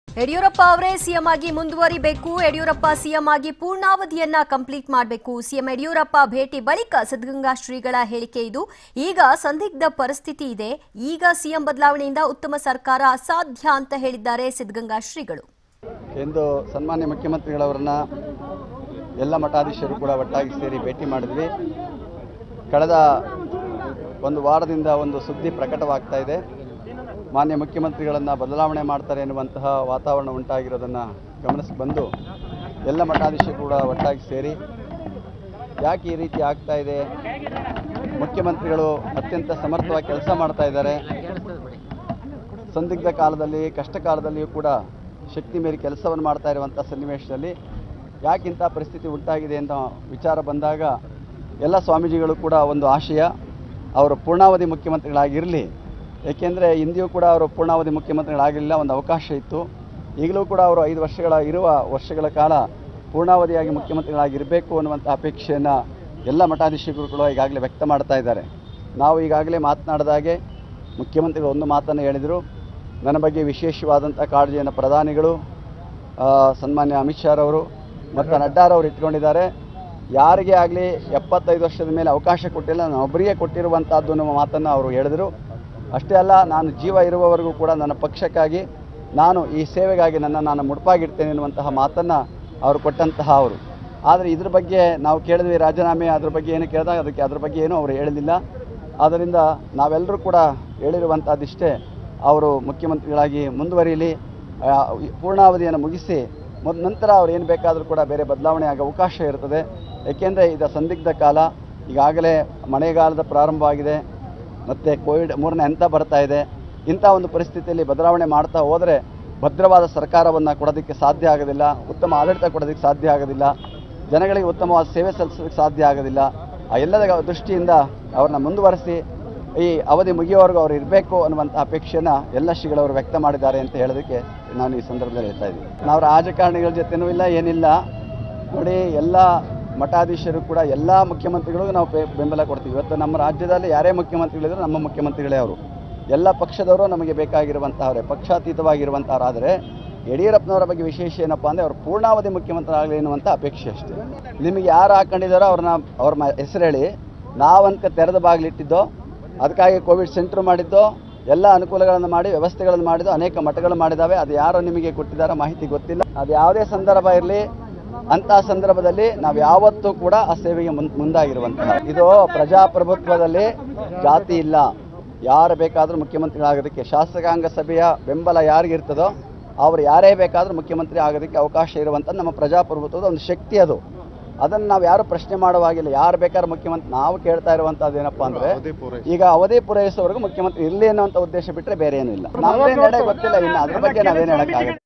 ಯಡಿಯೂರಪ್ಪ ಅವರೇ ಸಿಎಂ ಆಗಿ ಮುಂದುವರಿಬೇಕು ಯಡಿಯೂರಪ್ಪ ಸಿಎಂ ಆಗಿ ಪೂರ್ಣಾವಧಿಯನ್ನ ಕಂಪ್ಲೀಟ್ ಮಾಡಬೇಕು ಸಿಎಂ ಯಡಿಯೂರಪ್ಪ ಭೇಟಿ ಬಳಿಕ ಸಿದ್ಧಗಂಗಾ ಶ್ರೀಗಳ ಹೇಳಿಕೆ ಇದು ಈಗ ಸಂದಿಗ್ಧ ಪರಿಸ್ಥಿತಿ ಇದೆ ಈಗ ಸಿಎಂ ಬದಲಾವಣೆಯಿಂದ ಉತ್ತಮ ಸರ್ಕಾರ ಅಸಾಧ್ಯ ಅಂತ ಹೇಳಿದ್ದಾರೆ ಸಿದ್ಧಗಂಗಾ ಶ್ರೀಗಳು ಎಂದು ಸನ್ಮಾನ್ಯ ಮುಖ್ಯಮಂತ್ರಿಗಳವರನ್ನ ಎಲ್ಲ ಮಠಾಧೀಶರು ಕೂಡ ಒಟ್ಟಾಗಿ ಸೇರಿ ಭೇಟಿ ಮಾಡಿದ್ವಿ ಕಳೆದ ಒಂದು ವಾರದಿಂದ ಒಂದು ಸುದ್ದಿ ಪ್ರಕಟವಾಗ್ತಾ ಇದೆ ಮಾನ್ಯ ಮುಖ್ಯಮಂತ್ರಿಗಳನ್ನು ಬದಲಾವಣೆ ಮಾಡ್ತಾರೆ ಎನ್ನುವಂತಹ ವಾತಾವರಣ ಉಂಟಾಗಿರೋದನ್ನು ಗಮನಿಸಿ ಬಂದು ಎಲ್ಲ ಮಠಾಧೀಶರು ಕೂಡ ಒಟ್ಟಾಗಿ ಸೇರಿ ಯಾಕೆ ಈ ರೀತಿ ಆಗ್ತಾ ಇದೆ ಮುಖ್ಯಮಂತ್ರಿಗಳು ಅತ್ಯಂತ ಸಮರ್ಥವಾಗಿ ಕೆಲಸ ಮಾಡ್ತಾ ಇದ್ದಾರೆ ಸಂದಿಗ್ಧ ಕಾಲದಲ್ಲಿ ಕಷ್ಟ ಕಾಲದಲ್ಲಿಯೂ ಕೂಡ ಶಕ್ತಿ ಮೀರಿ ಕೆಲಸವನ್ನು ಮಾಡ್ತಾ ಇರುವಂಥ ಸನ್ನಿವೇಶದಲ್ಲಿ ಯಾಕಿಂಥ ಪರಿಸ್ಥಿತಿ ಉಂಟಾಗಿದೆ ಅಂತ ವಿಚಾರ ಬಂದಾಗ ಎಲ್ಲ ಸ್ವಾಮೀಜಿಗಳು ಕೂಡ ಒಂದು ಆಶಯ ಅವರು ಪೂರ್ಣಾವಧಿ ಮುಖ್ಯಮಂತ್ರಿಗಳಾಗಿರಲಿ ಏಕೆಂದರೆ ಹಿಂದೆಯೂ ಕೂಡ ಅವರು ಪೂರ್ಣಾವಧಿ ಮುಖ್ಯಮಂತ್ರಿಗಳಾಗಲಿಲ್ಲ ಒಂದು ಅವಕಾಶ ಇತ್ತು ಈಗಲೂ ಕೂಡ ಅವರು ಐದು ವರ್ಷಗಳ ಇರುವ ವರ್ಷಗಳ ಕಾಲ ಪೂರ್ಣಾವಧಿಯಾಗಿ ಮುಖ್ಯಮಂತ್ರಿಗಳಾಗಿರಬೇಕು ಅನ್ನುವಂಥ ಅಪೇಕ್ಷೆಯನ್ನು ಎಲ್ಲ ಮಠಾಧೀಶರು ಕೂಡ ಈಗಾಗಲೇ ವ್ಯಕ್ತ ಮಾಡ್ತಾ ಇದ್ದಾರೆ ನಾವು ಈಗಾಗಲೇ ಮಾತನಾಡಿದಾಗೆ ಮುಖ್ಯಮಂತ್ರಿಗಳು ಒಂದು ಮಾತನ್ನು ಹೇಳಿದರು ನನ್ನ ಬಗ್ಗೆ ವಿಶೇಷವಾದಂಥ ಕಾಳಜಿಯನ್ನು ಪ್ರಧಾನಿಗಳು ಆ, ಸನ್ಮಾನ್ಯ ಅಮಿತ್ ಶಾರವರು ಮತ್ತು ನಡ್ಡಾರವರು ಇಟ್ಕೊಂಡಿದ್ದಾರೆ ಯಾರಿಗೆ ಆಗಲಿ ಎಪ್ಪತ್ತೈದು ವರ್ಷದ ಮೇಲೆ ಅವಕಾಶ ಕೊಟ್ಟಿಲ್ಲ ನಾನು ಒಬ್ಬರಿಗೆ ಕೊಟ್ಟಿರುವಂಥದ್ದು ಅನ್ನುವ ಮಾತನ್ನು ಅವರು ಹೇಳಿದರು ಅಷ್ಟೇ ಅಲ್ಲ ನಾನು ಜೀವ ಇರುವವರೆಗೂ ಕೂಡ ನನ್ನ ಪಕ್ಷಕ್ಕಾಗಿ ನಾನು ಈ ಸೇವೆಗಾಗಿ ನನ್ನ ನಾನು ಮುಡುಪಾಗಿಡ್ತೇನೆ ಎನ್ನುವಂತಹ ಮಾತನ್ನು ಅವರು ಕೊಟ್ಟಂತಹ ಅವರು ಆದರೆ ಇದ್ರ ಬಗ್ಗೆ ನಾವು ಕೇಳಿದ್ವಿ ರಾಜೀನಾಮೆ ಅದ್ರ ಬಗ್ಗೆ ಏನು ಕೇಳಿದಾಗ ಅದಕ್ಕೆ ಅದ್ರ ಬಗ್ಗೆ ಏನೂ ಅವರು ಹೇಳಲಿಲ್ಲ ಆದ್ದರಿಂದ ನಾವೆಲ್ಲರೂ ಕೂಡ ಹೇಳಿರುವಂಥದ್ದಿಷ್ಟೇ ಅವರು ಮುಖ್ಯಮಂತ್ರಿಗಳಾಗಿ ಮುಂದುವರಿಯಲಿ ಆ, ಪೂರ್ಣಾವಧಿಯನ್ನು ಮುಗಿಸಿ ಮೊದ್ ನಂತರ ಅವ್ರು ಏನು ಬೇಕಾದರೂ ಕೂಡ ಬೇರೆ ಬದಲಾವಣೆ ಆಗೋ ಅವಕಾಶ ಇರ್ತದೆ ಏಕೆಂದರೆ ಇದು ಸಂದಿಗ್ಧ ಕಾಲ ಈಗಾಗಲೇ ಮಳೆಗಾಲದ ಪ್ರಾರಂಭವಾಗಿದೆ ಮತ್ತು ಕೋವಿಡ್ ಮೂರನೇ ಹಂತ ಬರ್ತಾ ಇದೆ ಇಂಥ ಒಂದು ಪರಿಸ್ಥಿತಿಯಲ್ಲಿ ಬದಲಾವಣೆ ಮಾಡ್ತಾ ಹೋದರೆ ಭದ್ರವಾದ ಸರ್ಕಾರವನ್ನು ಕೊಡೋದಕ್ಕೆ ಸಾಧ್ಯ ಆಗೋದಿಲ್ಲ ಉತ್ತಮ ಆಡಳಿತ ಕೊಡೋದಕ್ಕೆ ಸಾಧ್ಯ ಆಗೋದಿಲ್ಲ ಜನಗಳಿಗೆ ಉತ್ತಮವಾದ ಸೇವೆ ಸಲ್ಲಿಸೋದಕ್ಕೆ ಸಾಧ್ಯ ಆಗೋದಿಲ್ಲ ಆ ಎಲ್ಲದ ದೃಷ್ಟಿಯಿಂದ ಅವ್ರನ್ನ ಮುಂದುವರಿಸಿ ಈ ಅವಧಿ ಮುಗಿಯೋವರೆಗೂ ಅವ್ರು ಇರಬೇಕು ಅನ್ನುವಂಥ ಅಪೇಕ್ಷೆನ ಎಲ್ಲ ಶ್ರೀಗಳವರು ವ್ಯಕ್ತ ಮಾಡಿದ್ದಾರೆ ಅಂತ ಹೇಳೋದಕ್ಕೆ ನಾನು ಈ ಸಂದರ್ಭದಲ್ಲಿ ಹೇಳ್ತಾ ಇದ್ದೀನಿ ನಾವು ರಾಜಕಾರಣಿಗಳ ಜೊತೆನೂ ಇಲ್ಲ ಏನಿಲ್ಲ ನೋಡಿ ಎಲ್ಲ ಮಠಾಧೀಶರು ಕೂಡ ಎಲ್ಲ ಮುಖ್ಯಮಂತ್ರಿಗಳಿಗೂ ನಾವು ಬೆ- ಬೆಂಬಲ ಕೊಡ್ತೀವಿ ಇವತ್ತು ನಮ್ಮ ರಾಜ್ಯದಲ್ಲಿ ಯಾರೇ ಮುಖ್ಯಮಂತ್ರಿಗಳಿದ್ರು ನಮ್ಮ ಮುಖ್ಯಮಂತ್ರಿಗಳೇ ಅವರು ಎಲ್ಲ ಪಕ್ಷದವರು ನಮಗೆ ಬೇಕಾಗಿರುವಂತಹವರೇ ಪಕ್ಷಾತೀತವಾಗಿರುವಂಥವರಾದರೆ ಯಡಿಯೂರಪ್ಪನವರ ಬಗ್ಗೆ ವಿಶೇಷ ಏನಪ್ಪ ಅಂದರೆ ಅವರು ಪೂರ್ಣಾವಧಿ ಮುಖ್ಯಮಂತ್ರಿ ಆಗಲಿ ಎನ್ನುವಂಥ ಅಪೇಕ್ಷೆ ಅಷ್ಟೇ ನಿಮಗೆ ಯಾರು ಹಾಕೊಂಡಿದ್ದಾರೋ ಅವ್ರನ್ನ ಅವ್ರ ಮ ಹೆಸರು ಹೇಳಿ ನಾವಂತ ತೆರೆದ ಬಾಗಿಲಿಟ್ಟಿದ್ದೋ ಅದಕ್ಕಾಗಿ ಕೋವಿಡ್ ಸೆಂಟ್ರ್ ಮಾಡಿದ್ದೋ ಎಲ್ಲ ಅನುಕೂಲಗಳನ್ನು ಮಾಡಿ ವ್ಯವಸ್ಥೆಗಳನ್ನು ಮಾಡಿದ್ದು ಅನೇಕ ಮಠಗಳು ಮಾಡಿದ್ದಾವೆ ಅದು ಯಾರೋ ನಿಮಗೆ ಕೊಟ್ಟಿದ್ದಾರೋ ಮಾಹಿತಿ ಗೊತ್ತಿಲ್ಲ ಅದು ಯಾವುದೇ ಸಂದರ್ಭ ಇರಲಿ ಅಂಥ ಸಂದರ್ಭದಲ್ಲಿ ನಾವು ಯಾವತ್ತೂ ಕೂಡ ಆ ಸೇವೆಗೆ ಮುನ್ ಮುಂದಾಗಿರುವಂತಹ ಇದು ಪ್ರಜಾಪ್ರಭುತ್ವದಲ್ಲಿ ಜಾತಿ ಇಲ್ಲ ಯಾರು ಬೇಕಾದರೂ ಮುಖ್ಯಮಂತ್ರಿಗಳಾಗೋದಕ್ಕೆ ಶಾಸಕಾಂಗ ಸಭೆಯ ಬೆಂಬಲ ಯಾರಿಗಿರ್ತದೋ ಅವರು ಯಾರೇ ಬೇಕಾದರೂ ಮುಖ್ಯಮಂತ್ರಿ ಆಗೋದಕ್ಕೆ ಅವಕಾಶ ಇರುವಂಥದ್ದು ನಮ್ಮ ಪ್ರಜಾಪ್ರಭುತ್ವದ ಒಂದು ಶಕ್ತಿ ಅದು ಅದನ್ನು ನಾವು ಯಾರು ಪ್ರಶ್ನೆ ಮಾಡುವಾಗಿಲ್ಲ ಯಾರು ಬೇಕಾದ್ರೂ ಮುಖ್ಯಮಂತ್ರಿ ನಾವು ಕೇಳ್ತಾ ಇರುವಂಥದ್ದು ಏನಪ್ಪ ಅಂದರೆ ಈಗ ಅವಧಿ ಪೂರೈಸೋವರೆಗೂ ಮುಖ್ಯಮಂತ್ರಿ ಇರಲಿ ಅನ್ನೋಂಥ ಉದ್ದೇಶ ಬಿಟ್ಟರೆ ಬೇರೆ ಏನೂ ಇಲ್ಲ ನಮ್ದೇ ನಡೆ ಗೊತ್ತಿಲ್ಲ ಇನ್ನು ಅದ್ರ ಬಗ್ಗೆ ನಾವೇನು ಹೇಳೋಕ್ಕಾಗತ್ತೆ